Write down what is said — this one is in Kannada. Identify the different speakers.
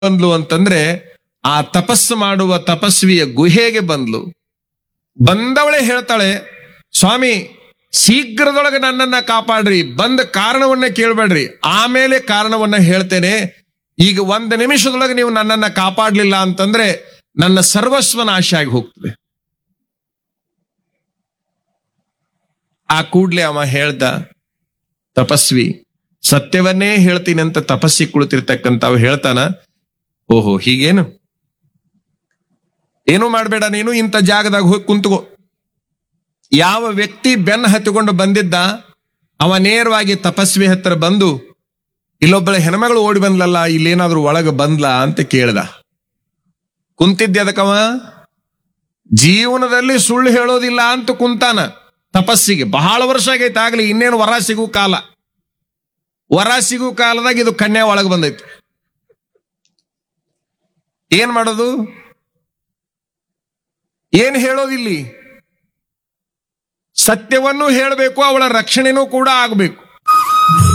Speaker 1: ಬಂದ್ಲು ಅಂತಂದ್ರೆ ಆ ತಪಸ್ಸು ಮಾಡುವ ತಪಸ್ವಿಯ ಗುಹೆಗೆ ಬಂದ್ಲು ಬಂದವಳೆ ಹೇಳ್ತಾಳೆ ಸ್ವಾಮಿ ಶೀಘ್ರದೊಳಗೆ ನನ್ನನ್ನ ಕಾಪಾಡ್ರಿ ಬಂದ ಕಾರಣವನ್ನ ಕೇಳಬೇಡ್ರಿ ಆಮೇಲೆ ಕಾರಣವನ್ನ ಹೇಳ್ತೇನೆ ಈಗ ಒಂದು ನಿಮಿಷದೊಳಗೆ ನೀವು ನನ್ನನ್ನ ಕಾಪಾಡ್ಲಿಲ್ಲ ಅಂತಂದ್ರೆ ನನ್ನ ಸರ್ವಸ್ವ ನಾಶ ಆಗಿ ಹೋಗ್ತದೆ ಆ ಕೂಡ್ಲೆ ಅವ ಹೇಳ್ದ ತಪಸ್ವಿ ಸತ್ಯವನ್ನೇ ಹೇಳ್ತೀನಿ ಅಂತ ತಪಸ್ಸಿ ಕುಳಿತಿರ್ತಕ್ಕಂಥವ್ ಹೇಳ್ತಾನ ಓಹೋ ಹೀಗೇನು ಏನು ಮಾಡಬೇಡ ನೀನು ಇಂಥ ಜಾಗದಾಗ ಹೋಗಿ ಕುಂತ್ಕೋ ಯಾವ ವ್ಯಕ್ತಿ ಬೆನ್ನ ಹತ್ತಿಕೊಂಡು ಬಂದಿದ್ದ ಅವ ನೇರವಾಗಿ ತಪಸ್ವಿ ಹತ್ರ ಬಂದು ಇಲ್ಲೊಬ್ಬಳ ಹೆಣ್ಮಗಳು ಓಡಿ ಬಂದ್ಲಲ್ಲ ಇಲ್ಲೇನಾದ್ರೂ ಒಳಗೆ ಬಂದ್ಲ ಅಂತ ಕೇಳ್ದ ಕುಂತಿದ್ದೆ ಅದಕ್ಕವ ಜೀವನದಲ್ಲಿ ಸುಳ್ಳು ಹೇಳೋದಿಲ್ಲ ಅಂತ ಕುಂತಾನ ತಪಸ್ಸಿಗೆ ಬಹಳ ವರ್ಷ ಆಗೈತೆ ಆಗ್ಲಿ ಇನ್ನೇನು ವರ ಸಿಗು ಕಾಲ ವರ ಸಿಗು ಕಾಲದಾಗ ಇದು ಕನ್ಯಾ ಒಳಗೆ ಬಂದೈತಿ ಏನ್ ಮಾಡೋದು ಏನ್ ಹೇಳೋದಿಲ್ಲಿ ಸತ್ಯವನ್ನು ಹೇಳಬೇಕು ಅವಳ ರಕ್ಷಣೆನೂ ಕೂಡ ಆಗಬೇಕು